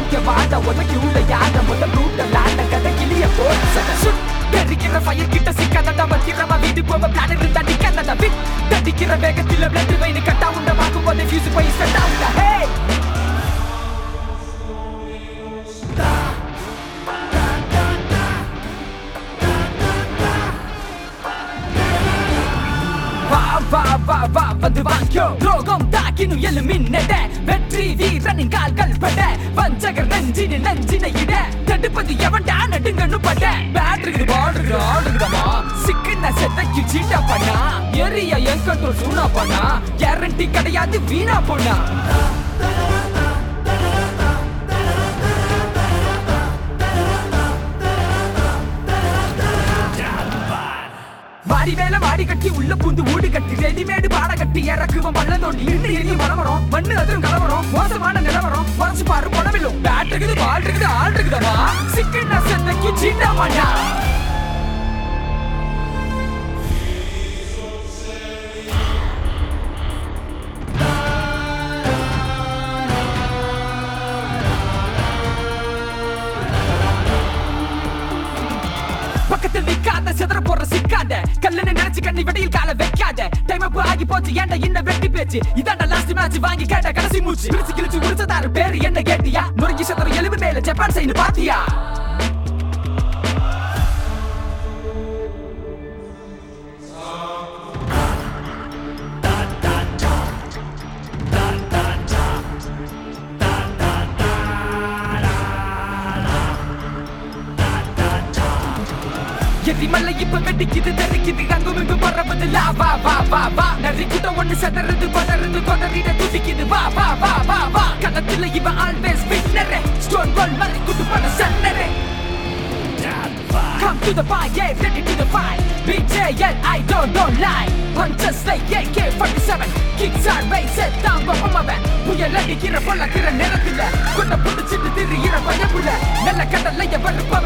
இங்க வாட உனக்கு உள்ள யாட முதல் ரூட்ட லாண்ட கதை கிளிய போட சத சுட் தெரிக்கிற ஃபயர் கிட்ட சிக்காதடா வத்திரமா வீடு போக பிளான் இருந்தா நிக்காதடா விட் தடிக்கிற வேகத்தில பிளட் வெயின் கட்டா உண்ட வாக்கும் போதே ஃபியூஸ் போய் ஸ்டட் ஆகுதா ஹே வா வா வா வா வந்து வாங்கியோ துரோகம் தாக்கினும் எழு மின்னட வெற்றி வீரனின் கால்கள் பட வஞ்சகர் நஞ்சின நஞ்சின இட தடுப்பது எவன்டா நடுங்கன்னு பட பேட் இருக்குது பால் இருக்குது ஆள் இருக்குதமா சிக்கின செத்தைக்கு சீட்டா பண்ணா எரிய என் கண்ட்ரோல் சூனா பண்ணா கேரண்டி கிடையாது வீணா போனா மாடி மேல மாடி கட்டி உள்ள பூந்து ஊடு கட்டி ரெடிமேடு பாட கட்டி இறக்குவன் பள்ள தோண்டி இருந்து எரிய மரமரம் மண்ணு அதிரும் கலவரம் மோசமான நிலவரம் குறைச்சு பாரு புடவிலும் பேட் இருக்குது பால் இருக்குது ஆள் இருக்குதமா சிக்கன் சென்னைக்கு சீட்டா மாட்டா பக்கத்தில் நிக்காத சிதற போற சிக்காத கல்லுன்னு நினைச்சு கண்ணி வெடியில் கால வைக்காத டைம் அப் ஆகி போச்சு ஏன்டா என்ன வெட்டி பேச்சு இதாண்டா லாஸ்ட் மேட்ச் வாங்கி கேட்ட கடைசி மூச்சு பிரிச்சு கிழிச்சு உரிச்சதாரு பேரு என்ன கேட்டியா நொறுங்கி சதுர எலும்பு மேல ஜப்பான் சைடு பாத்தியா எரிமலை இப்ப வெடிக்குது தெரிக்குது அங்கும் இங்கும் பறவது லா வா வா வா வா நரி கூட்டம் ஒண்ணு செதறது பதறது கொதறிட துடிக்குது வா வா வா வா வா கணத்துல இவன் ஆல்வேஸ் வின்னரே ஸ்டோன் கோல் மாதிரி குட்டு பண்ண சன்னரே Come to the fight, yeah, ready to the fight. BJL, I don't, don't lie. Punches like AK-47. Kicks are raised, set down, go on my back. புயல் அடிக்கிற பொல்லாக்கிற நேரத்துல கொண்ட புடிச்சிட்டு திரியிற பயப்புல நல்ல கடல்லைய வறுப்ப